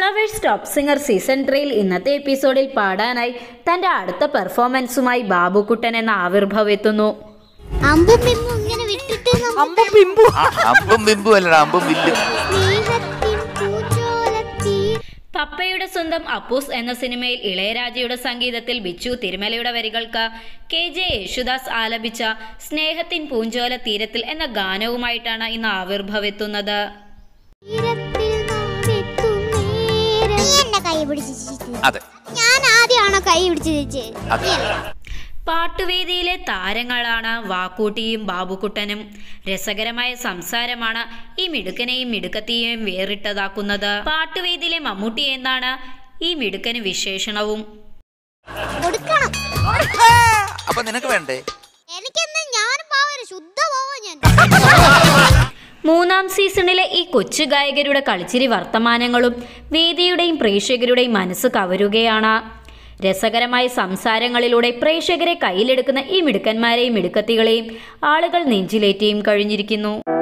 Flowers top singer season ത്രീയിൽ ഇന്നത്തെ എപ്പിസോഡിൽ പാടാനായി തന്റെ അടുത്ത പെർഫോമൻസുമായി ബാബുക്കുട്ടൻ എന്ന ആവിർഭവ് എത്തുന്നു അമ്പും പിമ്പും ഇങ്ങനെ വിട്ടിട്ട് നമുക്ക് അമ്പും പിമ്പു ആ, അമ്പും ബിമ്പും അല്ലടാ അമ്പും വില്ലും സ്നേഹത്തിൻ പൂച്ചോലത്തീ- പപ്പയുടെ സ്വന്തം അപ്പൂസ് എന്ന സിനിമയിൽ ഇളയരാജയുടെ സംഗീതത്തിൽ ബിച്ചു തിരുമലയുടെ വരികൾക്ക് കെ ജെ യേശുദാസ് ആലപിച്ച സ്നേഹത്തിൻ പൂഞ്ചോല തീരത്തിൽ എന്ന ഗാനവുമായിട്ടാണ് ഇന്ന് ആവിർഭവ് എത്തുന്നത് തീരത്തിൽ നാം എത്തും നേരം. നീ എന്നെ കൈ പിടിച്ച് ചിരിച്ചത്. അതെ ഞാൻ ആദ്യമാണോ കൈ പിടിച്ച് ചിരിച്ചത്? അതെ പാട്ടുവേദിയിലെ താരങ്ങളാണ് വാക്കൂട്ടിയും ബാബുക്കുട്ടനും രസകരമായ സംസാരമാണ് ഈ മിടുക്കനെയും മിടുക്കത്തിയെയും വേറിട്ടതാക്കുന്നത് പാട്ടുവേദിയിലെ മമ്മൂട്ടി എന്നാണ് ഈ മിടുക്കന് വിശേഷണവും കൊടുക്കണം അപ്പൊ നിനക്ക് വേണ്ടേ എനിക്കെന്നാ ഞാനും പാവം ശുദ്ധ പാവം ഞാൻ മൂന്നാം സീസണിലെ ഈ കൊച്ചു ഗായകരുടെ കളിച്ചിരി വർത്തമാനങ്ങളും വേദിയുടെയും പ്രേക്ഷകരുടെയും മനസ്സ് കവരുകയാണ് രസകരമായ സംസാരങ്ങളിലൂടെ പ്രേക്ഷകരെ കയ്യിലെടുക്കുന്ന ഈ മിടുക്കന്മാരെയും മിടുക്കത്തികളെയും ആളുകൾ നെഞ്ചിലേറ്റിയും കഴിഞ്ഞിരിക്കുന്നു